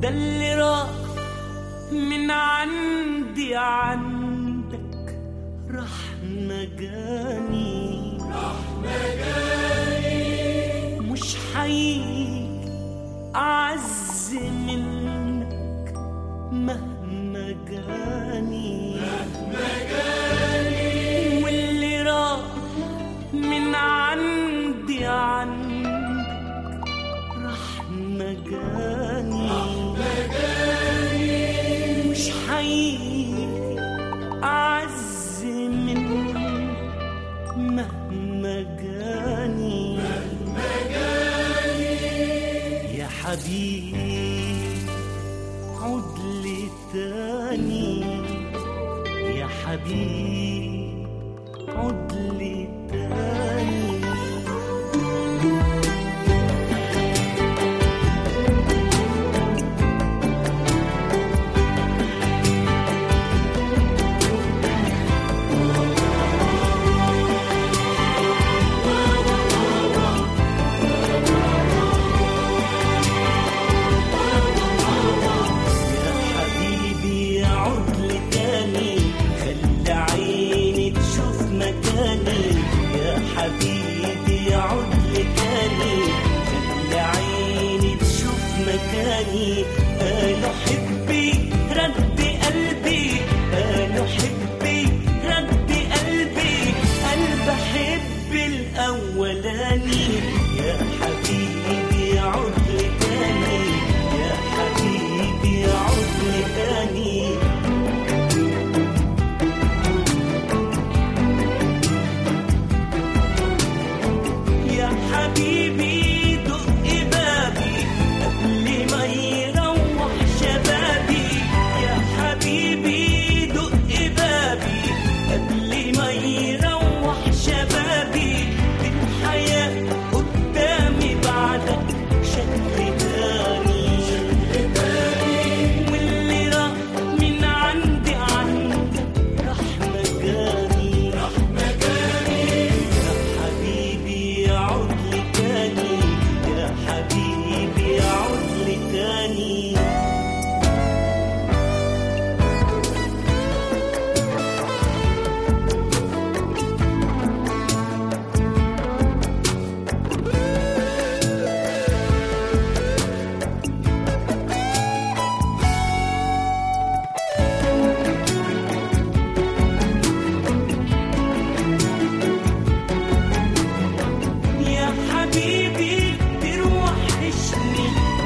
ده اللي راح من عندي عندك راح مجاني راح مجاني مش حقيقي أعز منك مهما جاني مهما جاني واللي راح من عندي عندك راح مجاني مش حقيقي أعز منك مهما جاني يا حبيبي عد لي تاني يا حبيبي عد لي تاني يا حبيبي عد لي تاني خلي عيني تشوف مكاني يا حبيبي عد لي تاني خلي عيني تشوف مكاني انا حبي رد قلبي انا حبي رد قلبي قلب احب الاولاني يا حبيبي عد لي تاني يا حبيبي عد لي تاني يا حبيبي دق بابي قبل ما يروح شبابي يا حبيبي دق بابي قبل ما يروح شبابي الحياة قدامي بعدك شكل تاني واللي راح من عندي عندك راح مجاني راح مجاني يا حبيبي عد لي تاني يا حبيبي عد لي تاني يا حبيبي تروحشني